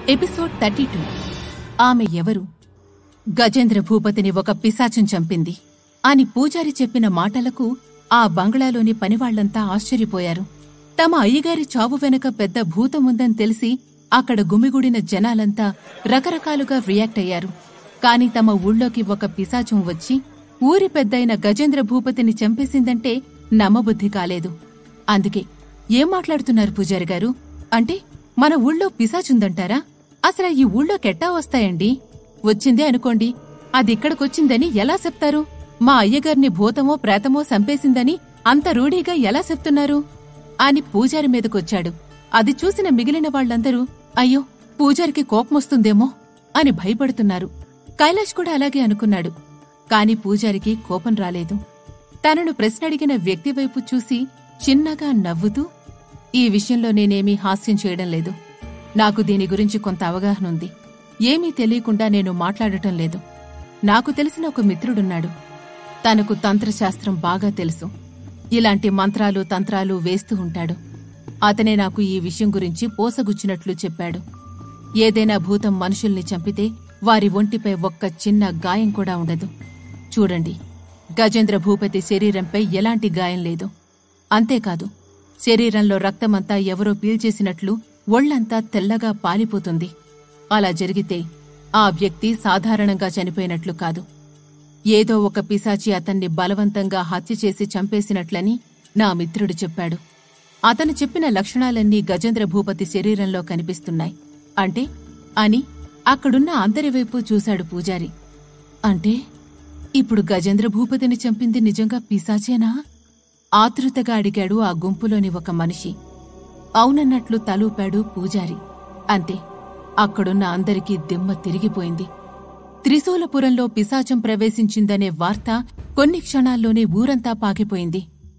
episode thirty two ఆమె ఎవరు గజేంద్ర భూపతిని ఒక పిశాచం చంపింది అని పూజారి చెప్పిన మాటలకు ఆ బంగ్లాలోని పనివాళ్లంతా ఆశ్చర్యపోయారు తమ అయ్యగారి చావు వెనక పెద్ద భూతముందని తెలిసి అక్కడ గుమిగూడిన జనాలంతా రకరకాలుగా రియాక్ట్ అయ్యారు కాని తమ ఊళ్ళోకి ఒక పిశాచం వచ్చి ఊరి పెద్దయిన గజేంద్ర భూపతిని చంపేసిందంటే నమ్మబుద్ధి కాలేదు అందుకే ఏం మాట్లాడుతున్నారు పూజారి గారు అంటే మన ఊళ్ళో పిశాచుందంటారా అసలు ఈ ఊళ్ళోకెట్టా వస్తాయండి వచ్చిందే అనుకోండి అది ఇక్కడికొచ్చిందని ఎలా చెప్తారు మా అయ్యగారిని భూతమో ప్రేతమో చంపేసిందని అంత రూఢీగా ఎలా చెప్తున్నారు అని పూజారి మీదకొచ్చాడు అది చూసిన మిగిలిన వాళ్ళందరూ అయ్యో పూజారికి కోపమొస్తుందేమో అని భయపడుతున్నారు కైలాష్ కూడా అలాగే అనుకున్నాడు కాని పూజారికి కోపం రాలేదు తనను ప్రశ్నడిగిన వ్యక్తి వైపు చూసి చిన్నగా నవ్వుతూ ఈ విషయంలో నేనేమీ హాస్యం చేయడం లేదు నాకు దీని గురించి కొంత అవగాహన ఉంది ఏమీ తెలియకుండా నేను మాట్లాడటం లేదు నాకు తెలిసిన ఒక మిత్రుడున్నాడు తనకు తంత్రశాస్త్రం బాగా తెలుసు ఇలాంటి మంత్రాలు తంత్రాలు వేస్తూ ఉంటాడు అతనే నాకు ఈ విషయం గురించి పోసగుచ్చినట్లు చెప్పాడు ఏదైనా భూతం మనుషుల్ని చంపితే వారి ఒంటిపై ఒక్క చిన్న గాయం కూడా ఉండదు చూడండి గజేంద్ర భూపతి శరీరంపై ఎలాంటి గాయం లేదు అంతేకాదు శరీరంలో రక్తమంతా ఎవరో పీల్చేసినట్లు ఒళ్లంతా తెల్లగా పాలిపోతుంది అలా జరిగితే ఆ వ్యక్తి సాధారణంగా చనిపోయినట్లు కాదు ఏదో ఒక పిశాచి అతన్ని బలవంతంగా హత్య చేసి చంపేసినట్లని నా మిత్రుడు చెప్పాడు అతను చెప్పిన లక్షణాలన్నీ గజేంద్ర భూపతి శరీరంలో కనిపిస్తున్నాయి అంటే అని అక్కడున్న అందరి వైపు చూశాడు పూజారి అంటే ఇప్పుడు గజేంద్ర భూపతిని చంపింది నిజంగా పిశాచేనా ఆతృతగా అడిగాడు ఆ గుంపులోని ఒక మనిషి అవునన్నట్లు తలూపాడు పూజారి అంతే అక్కడున్న అందరికీ దిమ్మ తిరిగిపోయింది త్రిశూలపురంలో పిశాచం ప్రవేశించిందనే వార్త కొన్ని క్షణాల్లోనే ఊరంతా పాకిపోయింది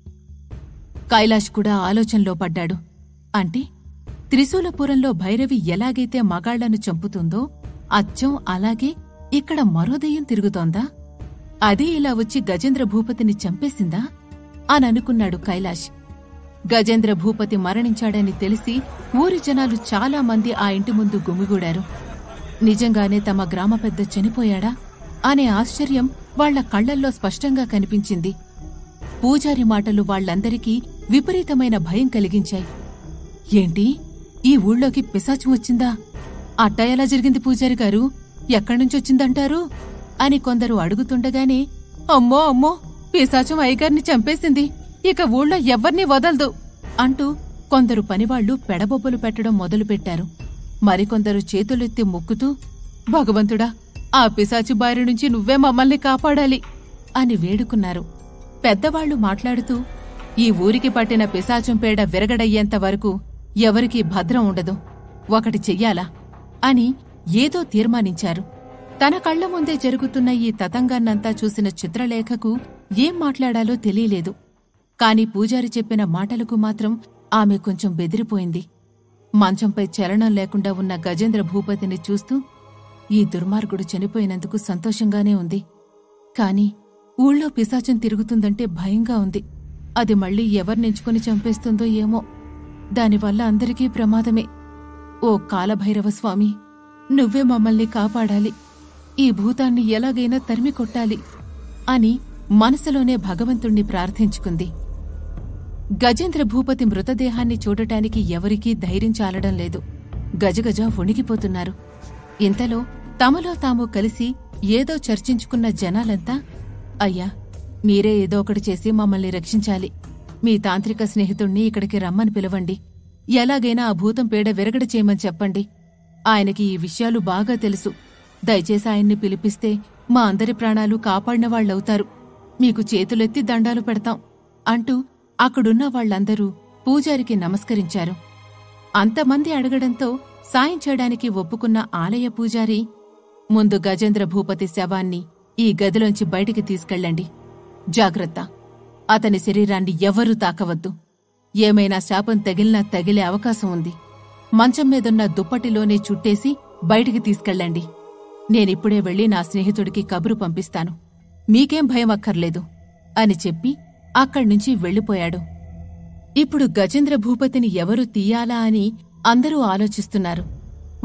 కైలాష్ కూడా ఆలోచనలో పడ్డాడు అంటే త్రిశూలపురంలో భైరవి ఎలాగైతే మగాళ్లను చంపుతుందో అచ్చం అలాగే ఇక్కడ మరో దెయ్యం తిరుగుతోందా అదే ఇలా వచ్చి గజేంద్ర భూపతిని చంపేసిందా అని అనుకున్నాడు కైలాష్ గజేంద్ర భూపతి మరణించాడని తెలిసి ఊరి జనాలు చాలా మంది ఆ ఇంటి ముందు గుమిగూడారు నిజంగానే తమ గ్రామ పెద్ద చనిపోయాడా అనే ఆశ్చర్యం వాళ్ల కళ్లల్లో స్పష్టంగా కనిపించింది పూజారి మాటలు వాళ్లందరికీ విపరీతమైన భయం కలిగించాయి ఏంటి ఈ ఊళ్ళోకి పిశాచం వచ్చిందా అట్టా ఎలా జరిగింది పూజారి గారు ఎక్కడ్నుంచొచ్చిందంటారు అని కొందరు అడుగుతుండగానే అమ్మో అమ్మో పిశాచం అయ్యగారిని చంపేసింది ఇక ఊళ్ళో ఎవ్వర్నీ వదలదు అంటూ కొందరు పనివాళ్లు పెడబొబ్బలు పెట్టడం మొదలుపెట్టారు మరికొందరు చేతులెత్తి మొక్కుతూ భగవంతుడా ఆ పిశాచి బారి నుంచి నువ్వే మమ్మల్ని కాపాడాలి అని వేడుకున్నారు పెద్దవాళ్లు మాట్లాడుతూ ఈ ఊరికి పట్టిన పిశాచం పేడ విరగడయ్యేంత వరకు ఎవరికీ భద్రం ఉండదు ఒకటి చెయ్యాలా అని ఏదో తీర్మానించారు తన కళ్ల ముందే జరుగుతున్న ఈ తతంగాన్నంతా చూసిన చిత్రలేఖకు ఏం మాట్లాడాలో తెలియలేదు కాని పూజారి చెప్పిన మాటలకు మాత్రం ఆమె కొంచెం బెదిరిపోయింది మంచంపై చలనం లేకుండా ఉన్న గజేంద్ర భూపతిని చూస్తూ ఈ దుర్మార్గుడు చనిపోయినందుకు సంతోషంగానే ఉంది కాని ఊళ్ళో పిశాచం తిరుగుతుందంటే భయంగా ఉంది అది మళ్ళీ ఎవరినెంచుకుని చంపేస్తుందో ఏమో దానివల్ల అందరికీ ప్రమాదమే ఓ కాలభైరవ స్వామి నువ్వే మమ్మల్ని కాపాడాలి ఈ భూతాన్ని ఎలాగైనా తరిమి కొట్టాలి అని మనసులోనే భగవంతుణ్ణి ప్రార్థించుకుంది గజేంద్ర భూపతి మృతదేహాన్ని చూడటానికి ఎవరికీ ధైర్యం చాలడం లేదు గజగజ వణిగిపోతున్నారు ఇంతలో తమలో తాము కలిసి ఏదో చర్చించుకున్న జనాలంతా అయ్యా మీరే ఏదో ఒకటి చేసి మమ్మల్ని రక్షించాలి మీ తాంత్రిక స్నేహితుణ్ణి ఇక్కడికి రమ్మని పిలవండి ఎలాగైనా ఆ భూతం పేడ విరగడ చేయమని చెప్పండి ఆయనకి ఈ విషయాలు బాగా తెలుసు దయచేసి ఆయన్ని పిలిపిస్తే మా అందరి ప్రాణాలు కాపాడిన వాళ్ళవుతారు మీకు చేతులెత్తి దండాలు పెడతాం అంటూ అక్కడున్న వాళ్లందరూ పూజారికి నమస్కరించారు అంతమంది అడగడంతో సాయం చేయడానికి ఒప్పుకున్న ఆలయ పూజారి ముందు గజేంద్ర భూపతి శవాన్ని ఈ గదిలోంచి బయటికి తీసుకెళ్ళండి జాగ్రత్త అతని శరీరాన్ని ఎవ్వరూ తాకవద్దు ఏమైనా శాపం తగిలినా తగిలే అవకాశం ఉంది మంచం మీదున్న దుప్పటిలోనే చుట్టేసి బయటికి తీసుకెళ్ళండి నేనిప్పుడే వెళ్లి నా స్నేహితుడికి కబురు పంపిస్తాను మీకేం భయం అక్కర్లేదు అని చెప్పి అక్కడ్నుంచి వెళ్ళిపోయాడు ఇప్పుడు గజేంద్ర భూపతిని ఎవరు తీయాలా అని అందరూ ఆలోచిస్తున్నారు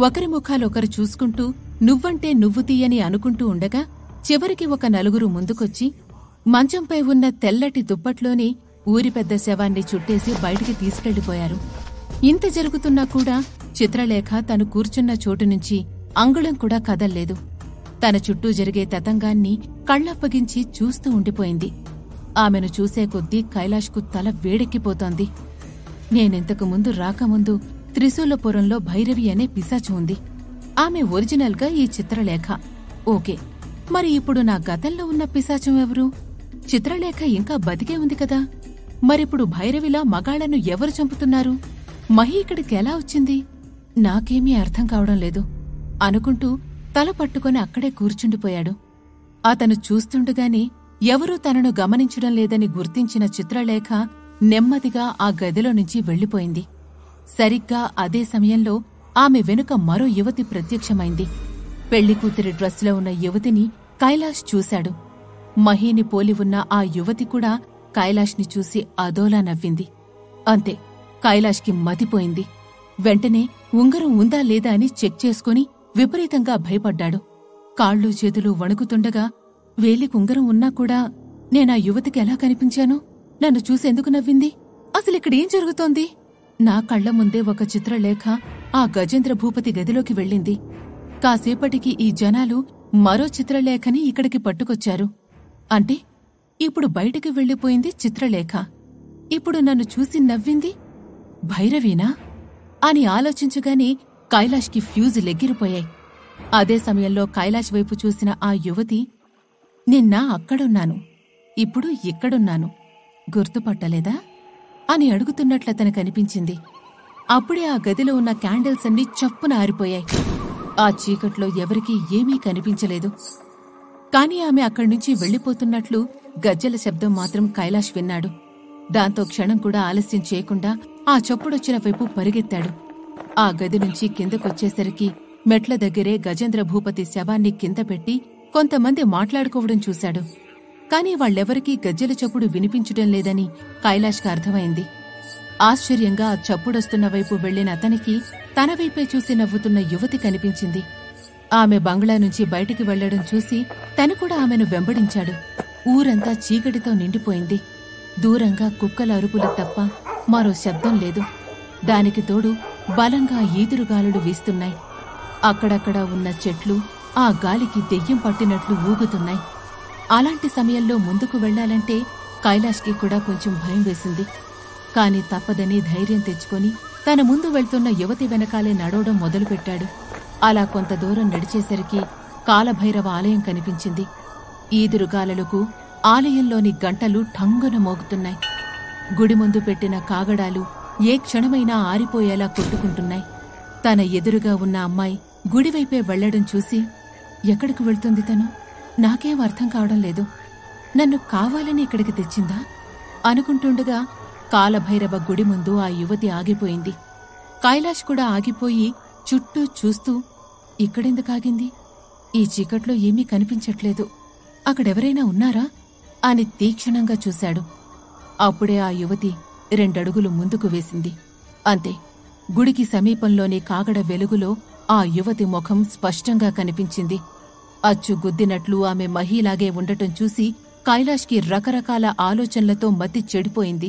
ఒకరి ముఖాలొకరు చూసుకుంటూ నువ్వంటే నువ్వు తీయని అనుకుంటూ ఉండగా చివరికి ఒక నలుగురు ముందుకొచ్చి మంచంపై ఉన్న తెల్లటి దుప్పట్లోని ఊరి పెద్ద శవాన్ని చుట్టేసి బయటికి తీసుకెళ్లిపోయారు ఇంత జరుగుతున్నా కూడా చిత్రలేఖ తను కూర్చున్న చోటు నుంచి అంగుళం కూడా కదల్లేదు తన చుట్టూ జరిగే తతంగాన్ని కళ్ళప్పగించి చూస్తూ ఉండిపోయింది ఆమెను చూసే కొద్దీ కైలాష్కు తల వేడెక్కిపోతోంది నేనింతకు ముందు రాకముందు త్రిశూలపురంలో భైరవి అనే పిశాచు ఉంది ఆమె ఒరిజినల్గా ఈ చిత్రలేఖ ఓకే మరి ఇప్పుడు నా గతంలో ఉన్న పిశాచం ఎవరు చిత్రలేఖ ఇంకా బతికే ఉంది కదా మరిప్పుడు భైరవిలా మగాళ్లను ఎవరు చంపుతున్నారు మహి ఇక్కడికి ఎలా వచ్చింది నాకేమీ అర్థం కావడం లేదు అనుకుంటూ తల పట్టుకొని అక్కడే కూర్చుండిపోయాడు అతను చూస్తుండగానే ఎవరూ తనను గమనించడం లేదని గుర్తించిన చిత్రలేఖ నెమ్మదిగా ఆ గదిలో నుంచి వెళ్లిపోయింది సరిగ్గా అదే సమయంలో ఆమె వెనుక మరో యువతి ప్రత్యక్షమైంది పెళ్లి కూతురి డ్రెస్లో ఉన్న యువతిని కైలాష్ చూశాడు మహీని పోలి ఉన్న ఆ యువతి కూడా కైలాష్ని చూసి అదోలా నవ్వింది అంతే కైలాష్కి మతిపోయింది వెంటనే ఉంగరం ఉందా లేదా అని చెక్ చేసుకుని విపరీతంగా భయపడ్డాడు కాళ్ళు చేతులు వణుకుతుండగా వేలికి ఉంగరం ఉన్నా కూడా నేనా యువతికి ఎలా కనిపించాను నన్ను చూసేందుకు నవ్వింది అసలిక్కడేం జరుగుతోంది నా కళ్ల ముందే ఒక చిత్రలేఖ ఆ గజేంద్ర భూపతి గదిలోకి వెళ్ళింది కాసేపటికి ఈ జనాలు మరో చిత్రలేఖని ఇక్కడికి పట్టుకొచ్చారు అంటే ఇప్పుడు బయటికి వెళ్ళిపోయింది చిత్రలేఖ ఇప్పుడు నన్ను చూసి నవ్వింది భైరవీనా అని ఆలోచించగానే కైలాష్కి ఫ్యూజ్ లెగ్గిరిపోయాయి అదే సమయంలో కైలాష్ వైపు చూసిన ఆ యువతి నిన్న అక్కడున్నాను ఇప్పుడు ఇక్కడున్నాను గుర్తుపట్టలేదా అని అడుగుతున్నట్లతను కనిపించింది అప్పుడే ఆ గదిలో ఉన్న క్యాండిల్స్ అన్నీ చప్పున ఆరిపోయాయి ఆ చీకట్లో ఎవరికీ ఏమీ కనిపించలేదు కాని ఆమె అక్కడి నుంచి వెళ్లిపోతున్నట్లు గజ్జల శబ్దం మాత్రం కైలాష్ విన్నాడు దాంతో క్షణం కూడా ఆలస్యం చేయకుండా ఆ చప్పుడొచ్చిన వైపు పరిగెత్తాడు ఆ గది నుంచి కిందకొచ్చేసరికి మెట్ల దగ్గరే గజేంద్ర భూపతి శవాన్ని కింద పెట్టి కొంతమంది మాట్లాడుకోవడం చూశాడు కాని వాళ్ళెవరికీ గజ్జెల చప్పుడు వినిపించడం లేదని కైలాష్కి అర్థమైంది ఆశ్చర్యంగా ఆ చప్పుడొస్తున్న వైపు వెళ్లిన అతనికి తన వైపే చూసి నవ్వుతున్న యువతి కనిపించింది ఆమె బంగ్లా నుంచి బయటికి వెళ్లడం చూసి తను కూడా ఆమెను వెంబడించాడు ఊరంతా చీకటితో నిండిపోయింది దూరంగా కుక్కల అరుపులు తప్ప మరో శబ్దం లేదు దానికి తోడు బలంగా ఈదురుగాలులు వీస్తున్నాయి అక్కడక్కడ ఉన్న చెట్లు ఆ గాలికి దెయ్యం పట్టినట్లు ఊగుతున్నాయి అలాంటి సమయంలో ముందుకు వెళ్లాలంటే కైలాష్కి కూడా కొంచెం భయం వేసింది కాని తప్పదని ధైర్యం తెచ్చుకొని తన ముందు వెళ్తున్న యువతి వెనకాలే నడవడం మొదలుపెట్టాడు అలా కొంత దూరం నడిచేసరికి కాలభైరవ ఆలయం కనిపించింది ఈదురుగాలులకు ఆలయంలోని గంటలు ఠంగున మోగుతున్నాయి గుడి ముందు పెట్టిన కాగడాలు ఏ క్షణమైనా ఆరిపోయేలా కొట్టుకుంటున్నాయి తన ఎదురుగా ఉన్న అమ్మాయి గుడివైపే వెళ్లడం చూసి ఎక్కడికి వెళ్తుంది తను నాకేం అర్థం కావడం లేదు నన్ను కావాలని ఇక్కడికి తెచ్చిందా అనుకుంటుండగా కాలభైరవ గుడి ముందు ఆ యువతి ఆగిపోయింది కైలాష్ కూడా ఆగిపోయి చుట్టూ చూస్తూ ఇక్కడెందుకు ఆగింది ఈ చీకట్లో ఏమీ కనిపించట్లేదు అక్కడెవరైనా ఉన్నారా అని తీక్షణంగా చూశాడు అప్పుడే ఆ యువతి రెండడుగులు ముందుకు వేసింది అంతే గుడికి సమీపంలోని కాగడ వెలుగులో ఆ యువతి ముఖం స్పష్టంగా కనిపించింది అచ్చు గుద్దినట్లు ఆమె మహిలాగే ఉండటం చూసి కైలాష్కి రకరకాల ఆలోచనలతో మతి చెడిపోయింది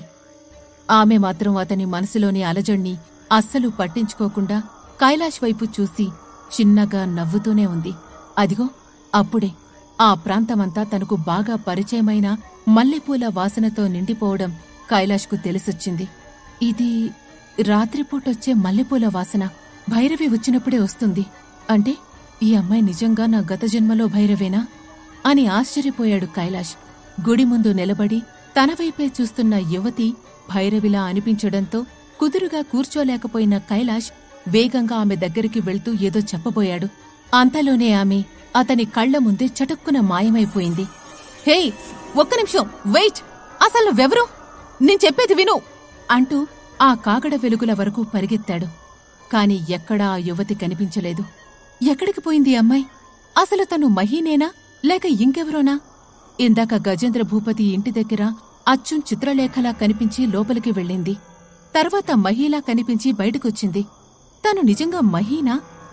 ఆమె మాత్రం అతని మనసులోని అలజడిని అస్సలు పట్టించుకోకుండా కైలాష్ వైపు చూసి చిన్నగా నవ్వుతూనే ఉంది అదిగో అప్పుడే ఆ ప్రాంతమంతా తనకు బాగా పరిచయమైన మల్లెపూల వాసనతో నిండిపోవడం కైలాష్కు తెలిసొచ్చింది ఇది రాత్రిపూటొచ్చే మల్లెపూల వాసన భైరవి వచ్చినప్పుడే వస్తుంది అంటే ఈ అమ్మాయి నిజంగా నా గత జన్మలో భైరవేనా అని ఆశ్చర్యపోయాడు కైలాష్ గుడి ముందు నిలబడి తన వైపే చూస్తున్న యువతి భైరవిలా అనిపించడంతో కుదురుగా కూర్చోలేకపోయిన కైలాష్ వేగంగా ఆమె దగ్గరికి వెళ్తూ ఏదో చెప్పబోయాడు అంతలోనే ఆమె అతని కళ్ల ముందే చటుక్కున మాయమైపోయింది హే ఒక్క నిమిషం వెయిట్ అసలు నువ్వెవరు నేను చెప్పేది విను అంటూ ఆ కాగడ వెలుగుల వరకు పరిగెత్తాడు కాని ఎక్కడా ఆ యువతి కనిపించలేదు ఎక్కడికి పోయింది ఈ అమ్మాయి అసలు తను మహీనేనా లేక ఇంకెవరోనా ఇందాక గజేంద్ర భూపతి ఇంటి దగ్గర అచ్చుం చిత్రలేఖలా కనిపించి లోపలికి వెళ్ళింది తర్వాత మహీలా కనిపించి బయటకొచ్చింది తను నిజంగా మహీనా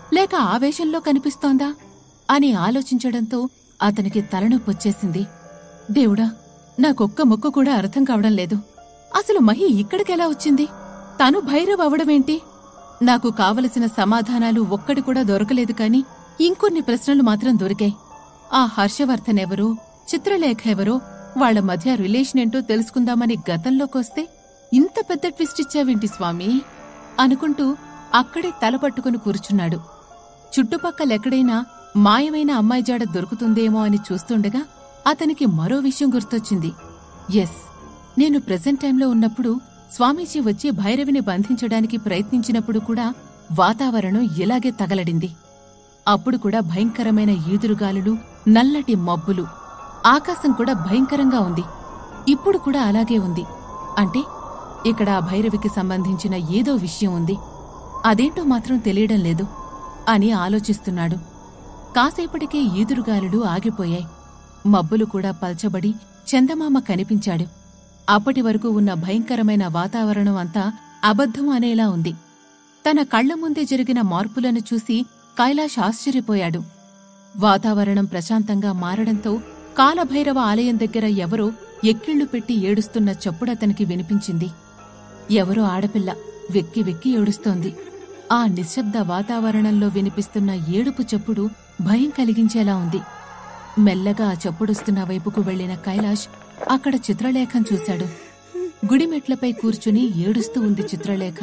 లేక ఆవేశంలో కనిపిస్తోందా అని ఆలోచించడంతో అతనికి తలనొప్పొచ్చేసింది దేవుడా నాకొక్క ముక్క కూడా అర్థం కావడం లేదు అసలు మహి ఇక్కడికెలా వచ్చింది తను భైరవ్ అవడమేంటి నాకు కావలసిన సమాధానాలు ఒక్కటి కూడా దొరకలేదు కాని ఇంకొన్ని ప్రశ్నలు మాత్రం దొరికాయి ఆ హర్షవర్ధన్ ఎవరో చిత్రలేఖ ఎవరో వాళ్ల మధ్య రిలేషన్ ఏంటో తెలుసుకుందామని గతంలోకొస్తే ఇంత పెద్ద ట్విస్ట్ ఇచ్చావేంటి స్వామి అనుకుంటూ అక్కడే తలపట్టుకుని కూర్చున్నాడు చుట్టుపక్కలెక్కడైనా మాయమైన అమ్మాయి జాడ దొరుకుతుందేమో అని చూస్తుండగా అతనికి మరో విషయం గుర్తొచ్చింది ఎస్ నేను ప్రెజెంట్ టైంలో ఉన్నప్పుడు స్వామీజీ వచ్చి భైరవిని బంధించడానికి ప్రయత్నించినప్పుడు కూడా వాతావరణం ఇలాగే తగలడింది అప్పుడు కూడా భయంకరమైన ఈదురుగాలులు నల్లటి మబ్బులు ఆకాశం కూడా భయంకరంగా ఉంది ఇప్పుడు కూడా అలాగే ఉంది అంటే ఇక్కడ ఆ భైరవికి సంబంధించిన ఏదో విషయం ఉంది అదేంటో మాత్రం తెలియడం లేదు అని ఆలోచిస్తున్నాడు కాసేపటికే ఈదురుగాలులు ఆగిపోయాయి మబ్బులు కూడా పల్చబడి చందమామ కనిపించాడు అప్పటి వరకు ఉన్న భయంకరమైన వాతావరణం అంతా అబద్ధం అనేలా ఉంది తన కళ్ల ముందే జరిగిన మార్పులను చూసి కైలాష్ ఆశ్చర్యపోయాడు వాతావరణం ప్రశాంతంగా మారడంతో కాలభైరవ ఆలయం దగ్గర ఎవరో ఎక్కిళ్లు పెట్టి ఏడుస్తున్న చప్పుడతనికి వినిపించింది ఎవరో ఆడపిల్ల వెక్కి వెక్కి ఏడుస్తోంది ఆ నిశ్శబ్ద వాతావరణంలో వినిపిస్తున్న ఏడుపు చప్పుడు భయం కలిగించేలా ఉంది మెల్లగా ఆ చప్పుడొస్తున్న వైపుకు వెళ్లిన కైలాష్ అక్కడ చిత్రలేఖం చూశాడు గుడిమెట్లపై కూర్చుని ఏడుస్తూ ఉంది చిత్రలేఖ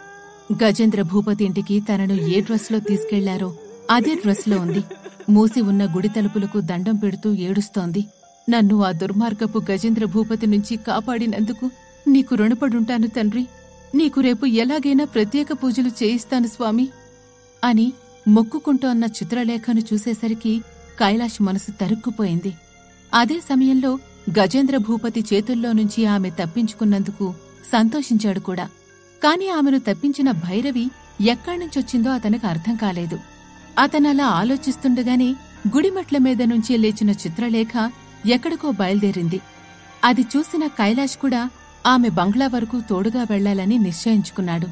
గజేంద్ర భూపతి ఇంటికి తనను ఏ డ్రెస్లో తీసుకెళ్లారో అదే డ్రెస్లో ఉంది మూసి ఉన్న గుడి తలుపులకు దండం పెడుతూ ఏడుస్తోంది నన్ను ఆ దుర్మార్గపు గజేంద్ర భూపతి నుంచి కాపాడినందుకు నీకు రుణపడుంటాను తండ్రి నీకు రేపు ఎలాగైనా ప్రత్యేక పూజలు చేయిస్తాను స్వామి అని మొక్కుకుంటోన్న చిత్రలేఖను చూసేసరికి కైలాష్ మనసు తరుక్కుపోయింది అదే సమయంలో గజేంద్ర భూపతి చేతుల్లో నుంచి ఆమె తప్పించుకున్నందుకు సంతోషించాడు కూడా కాని ఆమెను తప్పించిన భైరవి ఎక్కడ్నుంచొచ్చిందో అతనికి అర్థం కాలేదు అతనలా ఆలోచిస్తుండగానే గుడిమెట్ల మీద నుంచి లేచిన చిత్రలేఖ ఎక్కడికో బయలుదేరింది అది చూసిన కైలాష్ కూడా ఆమె బంగ్లా వరకు తోడుగా వెళ్లాలని నిశ్చయించుకున్నాడు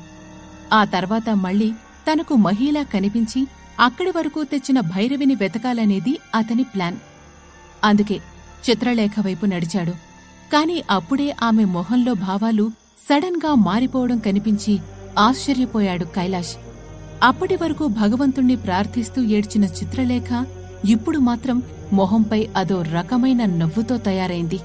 ఆ తర్వాత మళ్ళీ తనకు మహిళ కనిపించి అక్కడి వరకు తెచ్చిన భైరవిని వెతకాలనేది అతని ప్లాన్ అందుకే చిత్రలేఖ వైపు నడిచాడు కాని అప్పుడే ఆమె మొహంలో భావాలు సడన్ గా మారిపోవడం కనిపించి ఆశ్చర్యపోయాడు కైలాష్ అప్పటి వరకు భగవంతుణ్ణి ప్రార్థిస్తూ ఏడ్చిన చిత్రలేఖ ఇప్పుడు మాత్రం మొహంపై అదో రకమైన నవ్వుతో తయారైంది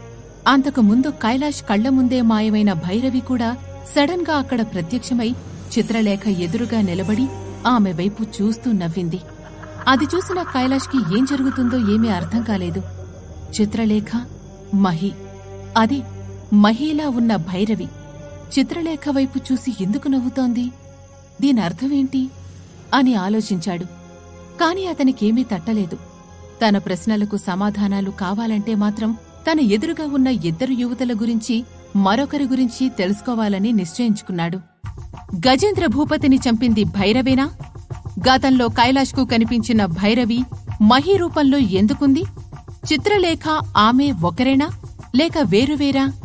అంతకు ముందు కైలాష్ కళ్ల ముందే మాయమైన భైరవి కూడా సడన్ గా అక్కడ ప్రత్యక్షమై చిత్రలేఖ ఎదురుగా నిలబడి ఆమె వైపు చూస్తూ నవ్వింది అది చూసిన కైలాష్కి ఏం జరుగుతుందో ఏమీ అర్థం కాలేదు చిత్రలేఖ మహి అది మహిలా ఉన్న భైరవి చిత్రలేఖ వైపు చూసి ఎందుకు నవ్వుతోంది దీని అర్థమేంటి అని ఆలోచించాడు కాని అతనికేమీ తట్టలేదు తన ప్రశ్నలకు సమాధానాలు కావాలంటే మాత్రం తన ఎదురుగా ఉన్న ఇద్దరు యువతల గురించి మరొకరి గురించి తెలుసుకోవాలని నిశ్చయించుకున్నాడు గజేంద్ర భూపతిని చంపింది భైరవేనా గతంలో కైలాష్కు కనిపించిన భైరవి మహీ రూపంలో ఎందుకుంది చిత్రలేఖ ఆమె ఒకరేనా లేక వేరువేరా